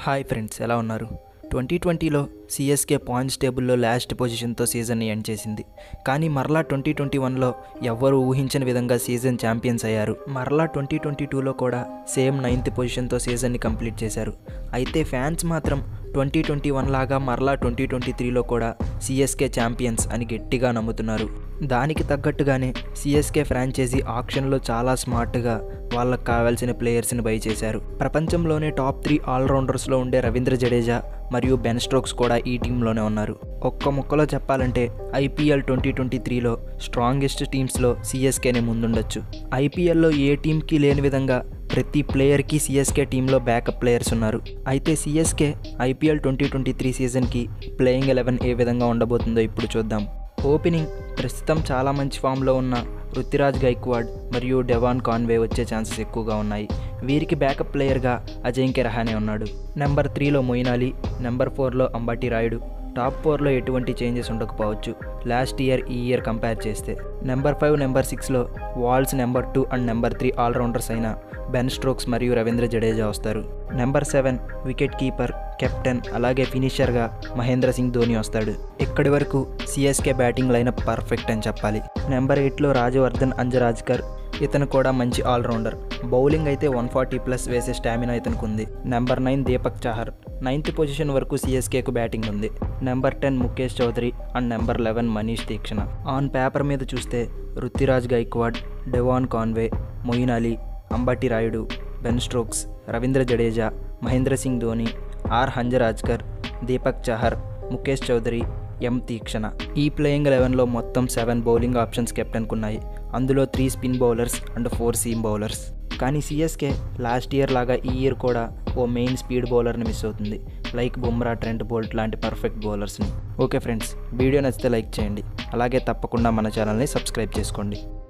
hi friends ఎలా ఉన్నారు twenty ట్వంటీలో సిఎస్కే పాయింట్స్ టేబుల్లో లాస్ట్ పొజిషన్తో సీజన్ని ఎండ్ చేసింది కానీ మరలా ట్వంటీ ట్వంటీ వన్లో ఎవ్వరూ ఊహించని విధంగా సీజన్ ఛాంపియన్స్ అయ్యారు మరలా ట్వంటీ ట్వంటీ టూలో కూడా సేమ్ నైన్త్ పొజిషన్తో సీజన్ని కంప్లీట్ చేశారు అయితే ఫ్యాన్స్ మాత్రం ట్వంటీ ట్వంటీ వన్ లాగా మరలా ట్వంటీ ట్వంటీ త్రీలో కూడా సిఎస్కే ఛాంపియన్స్ అని గట్టిగా నమ్ముతున్నారు దానికి తగ్గట్టుగానే సిఎస్కే ఫ్రాంచైజీ ఆక్షన్లో చాలా స్మార్ట్గా వాళ్ళకు కావాల్సిన ప్లేయర్స్ని బై చేశారు ప్రపంచంలోనే టాప్ త్రీ ఆల్రౌండర్స్లో ఉండే రవీంద్ర జడేజా మరియు బెన్ స్ట్రోక్స్ కూడా ఈ టీంలోనే ఉన్నారు ఒక్క ముక్కలో చెప్పాలంటే ఐపీఎల్ ట్వంటీ ట్వంటీ త్రీలో స్ట్రాంగెస్ట్ టీమ్స్లో సిఎస్కేనే ముందుండొచ్చు ఐపీఎల్లో ఏ టీంకి లేని విధంగా ప్రతి ప్లేయర్కి సిఎస్కే టీంలో బ్యాకప్ ప్లేయర్స్ ఉన్నారు అయితే CSK IPL twenty twenty three సీజన్కి ప్లేయింగ్ ఎలెవెన్ ఏ విధంగా ఉండబోతుందో ఇప్పుడు చూద్దాం ఓపెనింగ్ ప్రస్తుతం చాలా మంచి ఫామ్లో ఉన్న రుతిరాజ్ గైక్వాడ్ మరియు డెవాన్ కాన్వే వచ్చే ఛాన్సెస్ ఎక్కువగా ఉన్నాయి వీరికి బ్యాకప్ ప్లేయర్గా అజయంక్య రహానే ఉన్నాడు నెంబర్ త్రీలో మొయిన్ అలీ నెంబర్ ఫోర్లో అంబటి రాయుడు టాప్ ఫోర్లో ఎటువంటి చేంజెస్ ఉండకపోవచ్చు లాస్ట్ ఇయర్ ఈ ఇయర్ కంపేర్ చేస్తే నెంబర్ ఫైవ్ నెంబర్ సిక్స్లో వాల్స్ number two and number three all rounders అయిన బెన్ స్ట్రోక్స్ మరియు రవీంద్ర జడేజా వస్తారు number seven wicket keeper captain అలాగే ఫినిషర్గా మహేంద్ర సింగ్ ధోని వస్తాడు ఇక్కడి వరకు సిఎస్కే బ్యాటింగ్ లైనప్ పర్ఫెక్ట్ అని చెప్పాలి నెంబర్ ఎయిట్లో రాజవర్ధన్ అంజరాజ్కర్ ఇతను కూడా మంచి ఆల్రౌండర్ బౌలింగ్ అయితే వన్ ఫార్టీ ప్లస్ వేసే స్టామినా ఇతనికి ఉంది number nine Deepak Chahar ninth position వరకు సిఎస్కేకు బ్యాటింగ్ ఉంది number ten Mukesh Choudhary and number eleven Manish Theekshana on paper మీద చూస్తే Ruturaj Gaikwad Devon Conway Moeen Ali Ambati Rayudu Ben Stokes Ravindra Jadeja Mahendra Singh Dhoni R Hangargekar Deepak Chahar Mukesh Choudhary M Theekshana ఈ ప్లేయింగ్ లెవెన్లో మొత్తం సెవెన్ బౌలింగ్ ఆప్షన్స్ కెప్టెన్కు ఉన్నాయి అందులో three spin bowlers and four seam bowlers కానీ సిఎస్కే లాస్ట్ ఇయర్ లాగా ఈ ఇయర్ కూడా ఓ మెయిన్ స్పీడ్ బౌలర్ని మిస్ అవుతుంది లైక్ బుమ్రా ట్రెంట్ బోల్ట్ లాంటి పర్ఫెక్ట్ బౌలర్స్ని ఓకే ఫ్రెండ్స్ వీడియో నచ్చితే లైక్ చేయండి అలాగే తప్పకుండా మన ఛానల్ని సబ్స్క్రైబ్ చేసుకోండి